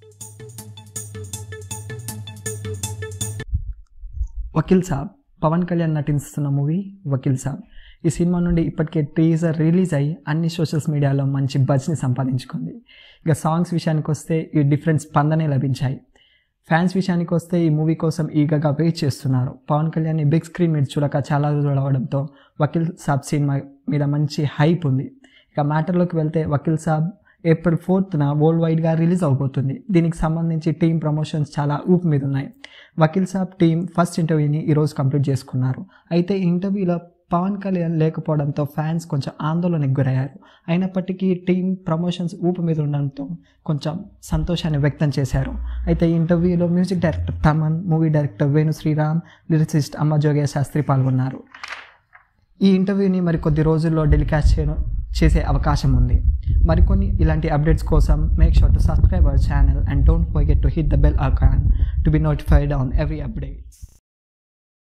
వకీల్ సాబ్ పవన్ కళ్యాణ్ నటిస్తున్న మూవీ వకీల్ సాబ్ ఈ సినిమా నుండి ఇప్పటికే టీజర్ రిలీజ్ అయ్యి అన్ని సోషల్స్ మీడియాలో మంచి బజ్ని సంపాదించుకుంది ఇక సాంగ్స్ విషయానికి వస్తే ఈ డిఫరెంట్ స్పందనే లభించాయి ఫ్యాన్స్ విషయానికి వస్తే ఈ మూవీ కోసం ఈగగా వెయిట్ చేస్తున్నారు పవన్ కళ్యాణ్ని బిగ్ స్క్రీన్ మీద చూడక చాలా రోజులు అవడంతో వకీల్ సాబ్ సినిమా మీద మంచి హైప్ ఉంది ఇక మ్యాటర్లోకి వెళ్తే వకీల్ సాబ్ ఏప్రిల్ ఫోర్త్న వరల్డ్ వైడ్గా రిలీజ్ అవబోతుంది దీనికి సంబంధించి టీమ్ ప్రమోషన్స్ చాలా ఊపు మీద ఉన్నాయి వకీల్ సాబ్ టీం ఫస్ట్ ఇంటర్వ్యూని ఈరోజు కంప్లీట్ చేసుకున్నారు అయితే ఈ ఇంటర్వ్యూలో పవన్ కళ్యాణ్ లేకపోవడంతో ఫ్యాన్స్ కొంచెం ఆందోళనకు గురయ్యారు అయినప్పటికీ టీం ప్రమోషన్స్ ఊపు మీద ఉండడంతో కొంచెం సంతోషాన్ని వ్యక్తం చేశారు అయితే ఈ ఇంటర్వ్యూలో music director Thaman movie director Venu Sriram lyricist అమ్మ జోగే శాస్త్రి పాల్గొన్నారు ఈ ఇంటర్వ్యూని మరి కొద్ది రోజుల్లో టెలికాస్ట్ చేయడం చేసే అవకాశం ఉంది మరికొన్ని ఇలాంటి అప్డేట్స్ కోసం make sure to subscribe our channel and don't forget to hit the bell icon to be notified on every updates